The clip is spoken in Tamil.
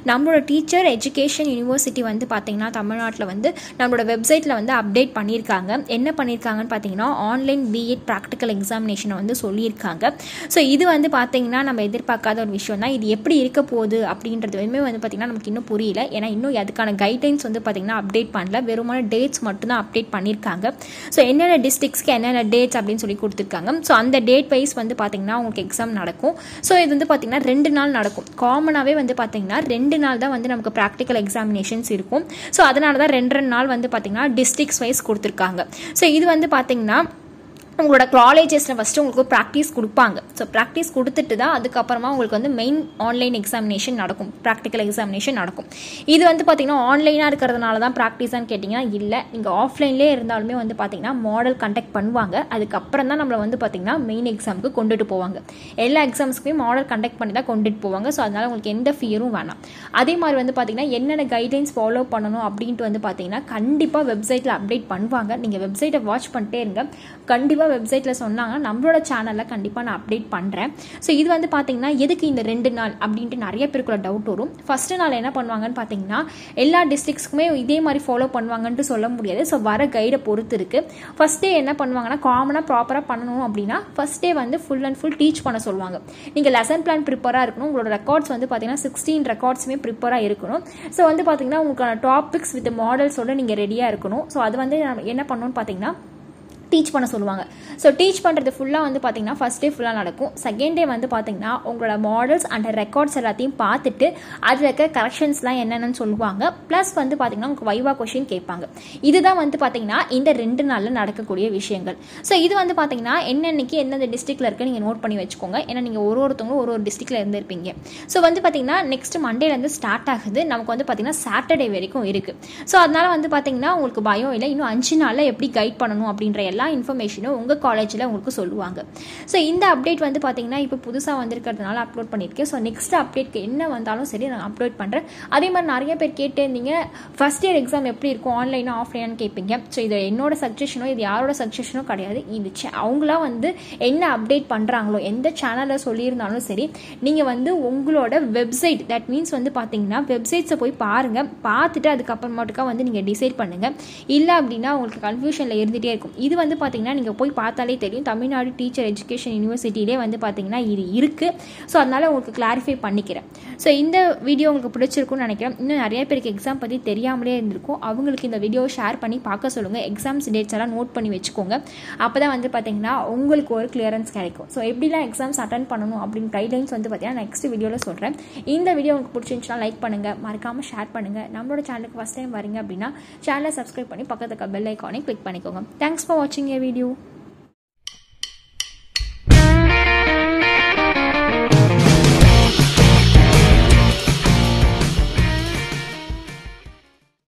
நம்மளோட டீச்சர் எஜுகேஷன் யூனிவர்சிட்டி வந்து பார்த்திங்கன்னா தமிழ்நாட்டில் வந்து நம்மளோட வெப்சைட்டில் வந்து அப்டேட் பண்ணியிருக்காங்க என்ன பண்ணியிருக்காங்கன்னு பார்த்தீங்கன்னா ஆன்லைன் பிஎட் ப்ராக்டிக்கல் எக்ஸாமினேஷனை வந்து சொல்லியிருக்காங்க ஸோ இது வந்து பார்த்திங்கன்னா நம்ம எதிர்பார்க்காத ஒரு விஷயம் தான் இது எப்படி இருக்க போகுது அப்படின்றது வந்து வந்து பார்த்திங்கன்னா நமக்கு இன்னும் புரியல ஏன்னா இன்னும் அதுக்கான கைட்லைன்ஸ் வந்து பார்த்திங்கன்னா அப்டேட் பண்ணல வெறுமான டேட்ஸ் மட்டும்தான் அப்டேட் பண்ணியிருக்காங்க ஸோ என்னென்ன டிஸ்ட்ரிக்ஸ்க்கு என்னென்ன டேட்ஸ் அப்படின்னு சொல்லி கொடுத்துருக்காங்க ஸோ அந்த டேட் வைஸ் வந்து பார்த்திங்கன்னா உங்களுக்கு எக்ஸாம் நடக்கும் ஸோ இது வந்து பார்த்திங்கன்னா ரெண்டு நாள் நடக்கும் காமனாகவே வந்து பார்த்திங்கன்னா ரெண்டு நாள் தான் வந்து நமக்கு ப்ராக்டிக்கல் எக்ஸாமினேஷன்ஸ் இருக்கும் ஸோ அதனால தான் ரெண்டு ரெண்டு நாள் வந்து பார்த்திங்கன்னா டிஸ்ட்ரிக்ஸ் வைஸ் கொடுத்துருக்காங்க ஸோ இது வந்து பார்த்திங்கன்னா உங்களோட காலேஜஸில் ஃபஸ்ட்டு உங்களுக்கு ப்ராக்டிஸ் கொடுப்பாங்க ஸோ ப்ராக்டிஸ் கொடுத்துட்டு தான் அதுக்கப்புறமா உங்களுக்கு வந்து மெயின் ஆன்லைன் எக்ஸாமினேஷன் நடக்கும் ப்ராக்டிக்கல் எக்ஸாமினேஷன் நடக்கும் இது வந்து பார்த்திங்கன்னா ஆன்லைனாக இருக்கிறதுனால தான் ப்ராக்டிஸான்னு கேட்டிங்கன்னா இல்லை நீங்கள் ஆஃப்லைன்லேயே இருந்தாலுமே வந்து பார்த்திங்கன்னா மாடல் கண்டக்ட் பண்ணுவாங்க அதுக்கப்புறம் தான் நம்மளை வந்து பார்த்திங்கன்னா மெயின் எக்ஸாமுக்கு கொண்டுட்டு போவாங்க எல்லா எக்ஸாம்ஸ்க்குமே மாடல் கண்டக்ட் பண்ணி தான் கொண்டுட்டு போவாங்க ஸோ அதனால் உங்களுக்கு எந்த ஃபியரும் வேணாம் அதே மாதிரி வந்து பார்த்திங்கன்னா என்னென்ன கைட்லைன்ஸ் ஃபாலோ பண்ணணும் அப்படின்ட்டு வந்து பார்த்திங்கன்னா கண்டிப்பாக வெப்சைட்டில் அப்டேட் பண்ணுவாங்க நீங்கள் வெப்சைட்டை வாட்ச் பண்ணிட்டே இருங்க கண்டிப்பாக வெப்சைட்டில் சொன்னாங்க நம்மளோட சேனலில் கண்டிப்பாக நான் அப்டேட் பண்ணுறேன் ஸோ இது வந்து பார்த்தீங்கன்னா எதுக்கு இந்த ரெண்டு நாள் அப்படின்ட்டு நிறைய பேருக்குள்ள டவுட் வரும் ஃபஸ்ட்டு நாள் என்ன பண்ணுவாங்கன்னு பார்த்தீங்கன்னா எல்லா டிஸ்ட்ரிக்ஸ்க்குமே இதே மாதிரி ஃபாலோ பண்ணுவாங்கன்ட்டு சொல்ல முடியாது ஸோ வர கைடை பொறுத்து இருக்குது ஃபஸ்ட் டே என்ன பண்ணுவாங்கன்னா காமனாக ப்ராப்பராக பண்ணணும் அப்படின்னா ஃபஸ்ட் டே வந்து ஃபுல் அண்ட் ஃபுல் டீச் பண்ண சொல்லுவாங்க நீங்கள் லெசன் பிளான் ப்ரிப்பராக இருக்கணும் உங்களோட ரெக்கார்ட்ஸ் வந்து பார்த்தீங்கன்னா சிக்ஸ்டீன் ரெக்கார்ட்ஸுமே ப்ரிப்பராக இருக்கணும் ஸோ வந்து பார்த்தீங்கன்னா உங்களுக்கான டாபிக்ஸ் வித் மாடல்ஸோட நீங்கள் ரெடியாக இருக்கணும் ஸோ அது வந்து நம்ம என்ன பண்ணணும்னு பார்த்தீங்கன்னா டீச் பண்ண சொல்லுவாங்க ஸோ டீச் பண்ணுறது ஃபுல்லாக வந்து பார்த்தீங்கன்னா ஃபஸ்ட் டே ஃபுல்லாக நடக்கும் செகண்ட் டே வந்து பார்த்தீங்கன்னா உங்களோட மாடல்ஸ் அண்ட் ரெக்கார்ட்ஸ் எல்லாத்தையும் பார்த்துட்டு அதில் இருக்க கரெக்ஷன்ஸ்லாம் என்னென்னு சொல்லுவாங்க ப்ளஸ் வந்து பார்த்தீங்கன்னா உங்களுக்கு வைவா கொஷின் கேட்பாங்க இதுதான் வந்து பார்த்தீங்கன்னா இந்த ரெண்டு நாளில் நடக்கக்கூடிய விஷயங்கள் ஸோ இது வந்து பார்த்தீங்கன்னா என்னென்னக்கு எந்தெந்த டிஸ்ட்ரிக்டில் இருக்க நீங்கள் நோட் பண்ணி வச்சுக்கோங்க ஏன்னா நீங்கள் ஒரு ஒருத்தவங்களும் ஒரு ஒரு டிஸ்ட்ரிக்டில் இருந்திருப்பீங்க ஸோ வந்து பார்த்தீங்கன்னா நெக்ஸ்ட் மண்டேலேருந்து ஸ்டார்ட் ஆகுது நமக்கு வந்து பார்த்தீங்கன்னா சாட்டர்டே வரைக்கும் இருக்குது ஸோ அதனால் வந்து பார்த்தீங்கன்னா உங்களுக்கு பயம் இல்லை இன்னும் அஞ்சு நாளில் எப்படி கைட் பண்ணணும் அப்படின்ற எல்லா இன்ஃபர்மேஷனும் உங்கள் காலேஜில் உங்களுக்கு சொல்லுவாங்க ஸோ இந்த அப்டேட் வந்து பார்த்தீங்கன்னா இப்போ புதுசாக வந்திருக்கிறதுனால அப்லோட் பண்ணியிருக்கேன் ஸோ நெக்ஸ்ட் அப்டேட்க்கு என்ன வந்தாலும் சரி நான் அப்லோட் பண்ணுறேன் அதே மாதிரி நிறைய பேர் கேட்டே இருந்தீங்க ஃபஸ்ட் இயர் எக்ஸாம் எப்படி இருக்கும் ஆன்லைனா ஆஃப்லைனான்னு கேட்பீங்க ஸோ இது என்னோட சஜஷனோ இது யாரோட சஜஷனோ கிடையாது இது அவங்களாம் வந்து என்ன அப்டேட் பண்ணுறாங்களோ எந்த சேனலில் சொல்லியிருந்தாலும் சரி நீங்கள் வந்து உங்களோட வெப்சைட் தட் மீன்ஸ் வந்து பார்த்தீங்கன்னா வெப்சைட்ஸை போய் பாருங்கள் பார்த்துட்டு அதுக்கப்புறமாட்டுக்கா வந்து நீங்கள் டிசைட் பண்ணுங்கள் இல்லை அப்படின்னா உங்களுக்கு கன்ஃபியூஷனில் இருந்துகிட்டே இருக்கும் இது வந்து பார்த்தீங்கன்னா நீங்கள் போய் பார்த்தாலே தெரியும் தமிழ்நாடு டீச்சர் எஜுகேஷன் யூனிவர்சிட்டியிலே வந்து பார்த்தீங்கன்னா இது இருக்குது ஸோ அதனால் உங்களுக்கு கிளாரிஃபை பண்ணிக்கிறேன் ஸோ இந்த வீடியோ உங்களுக்கு பிடிச்சிருக்கும்னு நினைக்கிறேன் இன்னும் நிறைய பேருக்கு எக்ஸாம் பற்றி தெரியாமலே இருந்திருக்கும் அவங்களுக்கு இந்த வீடியோவை ஷேர் பண்ணி பார்க்க சொல்லுங்கள் எக்ஸாம்ஸ் டேட்ஸ் எல்லாம் நோட் பண்ணி வச்சுக்கோங்க அப்போ தான் வந்து பார்த்தீங்கன்னா உங்களுக்கு ஒரு கிளியரன்ஸ் கிடைக்கும் ஸோ எப்படிலாம் எக்ஸாம்ஸ் அட்டன் பண்ணணும் அப்படின்னு கைட்லைன்ஸ் வந்து பார்த்தீங்கன்னா நெக்ஸ்ட் வீடியோவில் சொல்கிறேன் இந்த வீடியோ உங்களுக்கு பிடிச்சிருந்துச்சுன்னா லைக் பண்ணுங்கள் மறக்காமல் ஷேர் பண்ணுங்கள் நம்மளோட சேனலுக்கு ஃபஸ்ட் டைம் வரீங்க அப்படின்னா சேனலை சப்ஸ்கிரைப் பண்ணி பக்கத்துக்கு பெல் ஐக்கானே கிளிக் பண்ணிக்கோங்க தேங்க்ஸ் ஃபார் வாட்சிங் ஏ வீடியோ